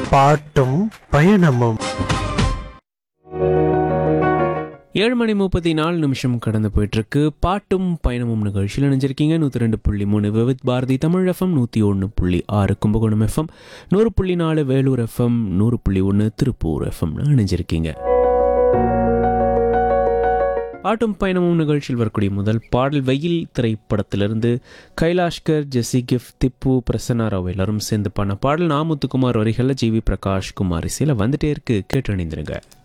பாட்டும் பயணமும் ஏழு மணி முப்பத்தி நாலு நிமிஷம் கடந்து போயிட்டு இருக்கு பாட்டும் பயணமும் நிகழ்ச்சியில் நினைஞ்சிருக்கீங்க நூற்றி ரெண்டு புள்ளி மூணு விவித் பாரதி தமிழ் எஃப்எம் நூற்றி ஒன்று புள்ளி ஆறு கும்பகோணம் எஃப்எம் நூறு புள்ளி நாலு வேலூர் எஃப்எம் நூறு புள்ளி ஒன்று திருப்பூர் எஃப்எம்னு நினைஞ்சிருக்கீங்க பாட்டும் பயணமும் நிகழ்ச்சியில் வரக்கூடிய முதல் பாடல் வெயில் திரைப்படத்திலிருந்து கைலாஷ்கர் ஜெசி கிஃப் திப்பு பிரசன்னா ராவ் எல்லாரும் சேர்ந்து பண்ண பாடல் நாமுத்துக்குமார் வரிகளில் ஜி வி பிரகாஷ் குமார் இசையில் வந்துட்டே இருக்கு கேட்டு அணிந்திருங்க